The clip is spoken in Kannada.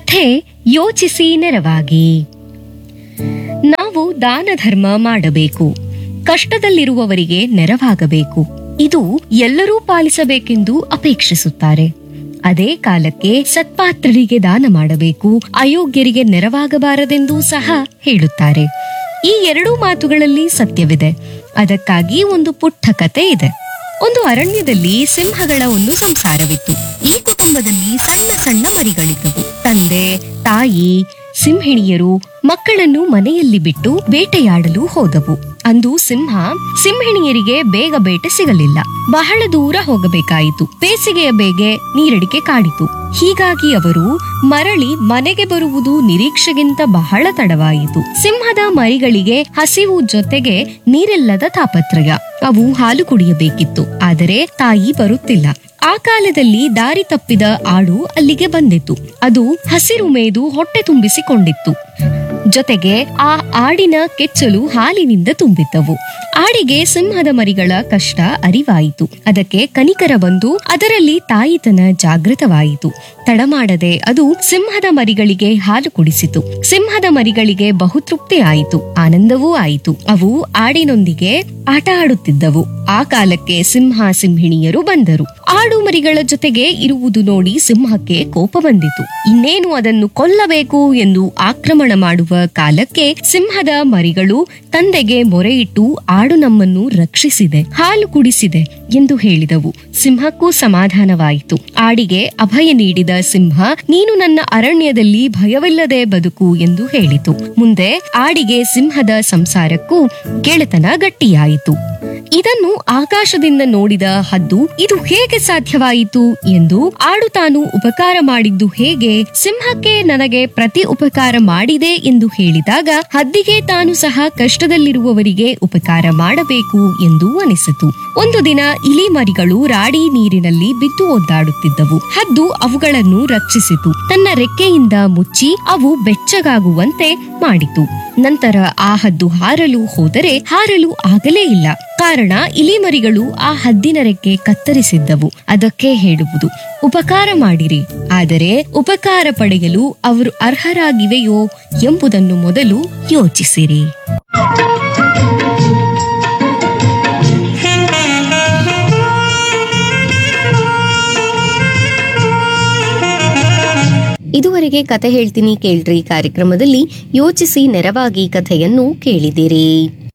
ಕಥೆ ಯೋಚಿಸಿ ನೆರವಾಗಿ ನಾವು ದಾನ ಧರ್ಮ ಮಾಡಬೇಕು ಕಷ್ಟದಲ್ಲಿರುವವರಿಗೆ ನೆರವಾಗಬೇಕು ಇದು ಎಲ್ಲರೂ ಪಾಲಿಸಬೇಕೆಂದು ಅಪೇಕ್ಷಿಸುತ್ತಾರೆ ಅದೇ ಕಾಲಕ್ಕೆ ಸತ್ಪಾತ್ರರಿಗೆ ದಾನ ಮಾಡಬೇಕು ಅಯೋಗ್ಯರಿಗೆ ನೆರವಾಗಬಾರದೆಂದೂ ಸಹ ಹೇಳುತ್ತಾರೆ ಈ ಎರಡೂ ಮಾತುಗಳಲ್ಲಿ ಸತ್ಯವಿದೆ ಅದಕ್ಕಾಗಿ ಒಂದು ಪುಟ್ಟ ಕತೆ ಇದೆ ಒಂದು ಅರಣ್ಯದಲ್ಲಿ ಸಿಂಹಗಳ ಒಂದು ಸಂಸಾರವಿತ್ತು ಈ ಕುಟುಂಬದಲ್ಲಿ ಸಣ್ಣ ಸಣ್ಣ ಮರಿಗಳಿದ್ದವು ತಂದೆ ತಾಯಿ ಸಿಂಹಿಣಿಯರು ಮಕ್ಕಳನ್ನು ಮನೆಯಲ್ಲಿ ಬಿಟ್ಟು ಬೇಟೆಯಾಡಲು ಹೋದವು ಅಂದು ಸಿಂಹ ಸಿಂಹಿಣಿಯರಿಗೆ ಬೇಗ ಬೇಟೆ ಸಿಗಲಿಲ್ಲ ಬಹಳ ದೂರ ಹೋಗಬೇಕಾಯಿತು ಬೇಸಿಗೆಯ ಬೇಗೆ ನೀರಡಿಕೆ ಕಾಡಿತು ಹೀಗಾಗಿ ಅವರು ಮರಳಿ ಮನೆಗೆ ಬರುವುದು ನಿರೀಕ್ಷೆಗಿಂತ ಬಹಳ ತಡವಾಯಿತು ಸಿಂಹದ ಮರಿಗಳಿಗೆ ಹಸಿವು ಜೊತೆಗೆ ನೀರಿಲ್ಲದ ತಾಪತ್ರಯ ಅವು ಹಾಲು ಕುಡಿಯಬೇಕಿತ್ತು ಆದರೆ ತಾಯಿ ಬರುತ್ತಿಲ್ಲ ಆ ಕಾಲದಲ್ಲಿ ದಾರಿ ತಪ್ಪಿದ ಆಡು ಅಲ್ಲಿಗೆ ಬಂದಿತ್ತು ಅದು ಹಸಿರು ಮೇದು ಹೊಟ್ಟೆ ತುಂಬಿಸಿಕೊಂಡಿತ್ತು ಜೊತೆಗೆ ಆ ಆಡಿನ ಕೆಚ್ಚಲು ಹಾಲಿನಿಂದ ತುಂಬಿದ್ದವು ಆಡಿಗೆ ಸಿಂಹದ ಮರಿಗಳ ಕಷ್ಟ ಅರಿವಾಯಿತು ಅದಕ್ಕೆ ಕನಿಕರ ಬಂದು ಅದರಲ್ಲಿ ತಾಯಿತನ ಜಾಗೃತವಾಯಿತು ತಡಮಾಡದೆ ಅದು ಸಿಂಹದ ಮರಿಗಳಿಗೆ ಹಾಲು ಕುಡಿಸಿತು ಸಿಂಹದ ಮರಿಗಳಿಗೆ ಬಹುತೃಪ್ತಿ ಆಯಿತು ಆನಂದವೂ ಆಯಿತು ಅವು ಆಡಿನೊಂದಿಗೆ ಆಟ ಆಡುತ್ತಿದ್ದವು ಆ ಕಾಲಕ್ಕೆ ಸಿಂಹ ಸಿಂಹಿಣಿಯರು ಬಂದರು ಆಡು ಮರಿಗಳ ಜೊತೆಗೆ ಇರುವುದು ನೋಡಿ ಸಿಂಹಕ್ಕೆ ಕೋಪ ಬಂದಿತು ಇನ್ನೇನು ಅದನ್ನು ಕೊಲ್ಲಬೇಕು ಎಂದು ಆಕ್ರಮಣ ಮಾಡುವ ಕಾಲಕ್ಕೆ ಸಿಂಹದ ಮರಿಗಳು ತಂದೆಗೆ ಮೊರೆಯಿಟ್ಟು ಆಡು ನಮ್ಮನ್ನು ರಕ್ಷಿಸಿದೆ ಹಾಲು ಕುಡಿಸಿದೆ ಎಂದು ಹೇಳಿದವು ಸಿಂಹಕ್ಕೂ ಸಮಾಧಾನವಾಯಿತು ಆಡಿಗೆ ಅಭಯ ನೀಡಿದ ಸಿಂಹ ನೀನು ನನ್ನ ಅರಣ್ಯದಲ್ಲಿ ಭಯವಿಲ್ಲದೆ ಬದುಕು ಎಂದು ಹೇಳಿತು ಮುಂದೆ ಆಡಿಗೆ ಸಿಂಹದ ಸಂಸಾರಕ್ಕೂ ಗೆಳೆತನ ಗಟ್ಟಿಯಾಯಿತು ಇದನ್ನು ಆಕಾಶದಿಂದ ನೋಡಿದ ಹದ್ದು ಇದು ಹೇಗೆ ಸಾಧ್ಯವಾಯಿತು ಎಂದು ಆಡು ತಾನು ಉಪಕಾರ ಮಾಡಿದ್ದು ಹೇಗೆ ಸಿಂಹಕ್ಕೆ ನನಗೆ ಪ್ರತಿ ಉಪಕಾರ ಮಾಡಿದೆ ಎಂದು ಹೇಳಿದಾಗ ಹದ್ದಿಗೆ ತಾನು ಸಹ ಕಷ್ಟದಲ್ಲಿರುವವರಿಗೆ ಉಪಕಾರ ಮಾಡಬೇಕು ಎಂದು ಅನಿಸಿತು ಒಂದು ದಿನ ಇಲಿ ಮರಿಗಳು ರಾಡಿ ನೀರಿನಲ್ಲಿ ಬಿದ್ದು ಒದ್ದಾಡುತ್ತಿದ್ದವು ಹದ್ದು ಅವುಗಳನ್ನು ರಕ್ಷಿಸಿತು ತನ್ನ ರೆಕ್ಕೆಯಿಂದ ಮುಚ್ಚಿ ಅವು ಬೆಚ್ಚಗಾಗುವಂತೆ ಮಾಡಿತು ನಂತರ ಆ ಹದ್ದು ಹಾರಲು ಹೋದರೆ ಹಾರಲು ಆಗಲೇ ಇಲ್ಲ ಕಾರಣ ಇಲಿಮರಿಗಳು ಆ ಹದ್ದಿನ ರೆಕ್ಕೆ ಕತ್ತರಿಸಿದ್ದವು ಅದಕ್ಕೆ ಹೇಳುವುದು ಉಪಕಾರ ಮಾಡಿರಿ ಆದರೆ ಉಪಕಾರ ಪಡೆಯಲು ಅವರು ಅರ್ಹರಾಗಿವೆಯೋ ಎಂಬುದನ್ನು ಮೊದಲು ಯೋಚಿಸಿರಿ ಇದುವರೆಗೆ ಕತೆ ಹೇಳ್ತೀನಿ ಕೇಳ್ರಿ ಕಾರ್ಯಕ್ರಮದಲ್ಲಿ ಯೋಚಿಸಿ ನೆರವಾಗಿ ಕಥೆಯನ್ನು ಕೇಳಿದಿರಿ